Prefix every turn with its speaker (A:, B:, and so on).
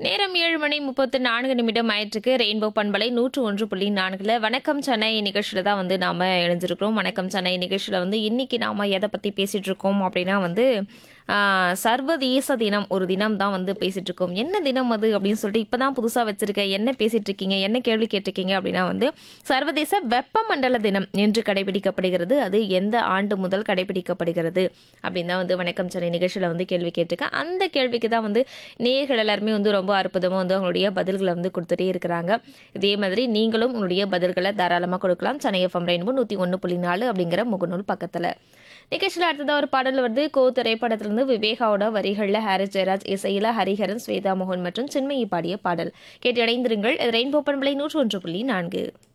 A: நேரம் ஏழு மணி முப்பத்து நான்கு நிமிடம் ஆயிற்றுக்கு ரெயின்போ பண்பலை நூற்று ஒன்று புள்ளி நான்குல வணக்கம் சென்னை நிகழ்ச்சியில தான் வந்து நாம இணைஞ்சிருக்கிறோம் வணக்கம் சென்னை நிகழ்ச்சியில வந்து இன்னைக்கு நாம எதை பத்தி பேசிட்டு இருக்கோம் அப்படின்னா வந்து ஆஹ், சர்வதேச தினம் ஒரு தினம் தான் வந்து பேசிட்டு இருக்கோம் என்ன தினம் அது அப்படின்னு சொல்லிட்டு இப்பதான் புதுசா வச்சிருக்கேன் என்ன பேசிட்டு இருக்கீங்க என்ன கேள்வி கேட்டிருக்கீங்க அப்படின்னா வந்து சர்வதேச வெப்பமண்டல தினம் என்று கடைபிடிக்கப்படுகிறது அது எந்த ஆண்டு முதல் கடைபிடிக்கப்படுகிறது அப்படின்னு தான் வந்து வணக்கம் சென்னை நிகழ்ச்சியில் வந்து கேள்வி கேட்டிருக்கேன் அந்த கேள்விக்கு தான் வந்து நேயர்கள் எல்லாருமே வந்து ரொம்ப அற்புதமாக வந்து அவங்களுடைய பதில்களை வந்து கொடுத்துட்டே இருக்கிறாங்க இதே மாதிரி நீங்களும் உங்களுடைய பதில்களை தாராளமாக கொடுக்கலாம் சென்னை எஃப்எம் ரெயின்போ நூற்றி ஒன்று புள்ளி நாலு அப்படிங்கிற முகநூல் பக்கத்தில் நிகழ்ச்சியில் அடுத்ததாக ஒரு பாடல் வருது கோ திரைப்படத்திலிருந்து விவேகாவோட வரிகளில் ஹாரிஸ் ஜெயராஜ் இசையில் ஹரிஹரன் ஸ்வேதா மோகன் மற்றும் சின்மயி பாடிய பாடல் கேட்டு இணைந்திருங்கள் இது ரெயின்போ பண்பலை நூற்று ஒன்று புள்ளி நான்கு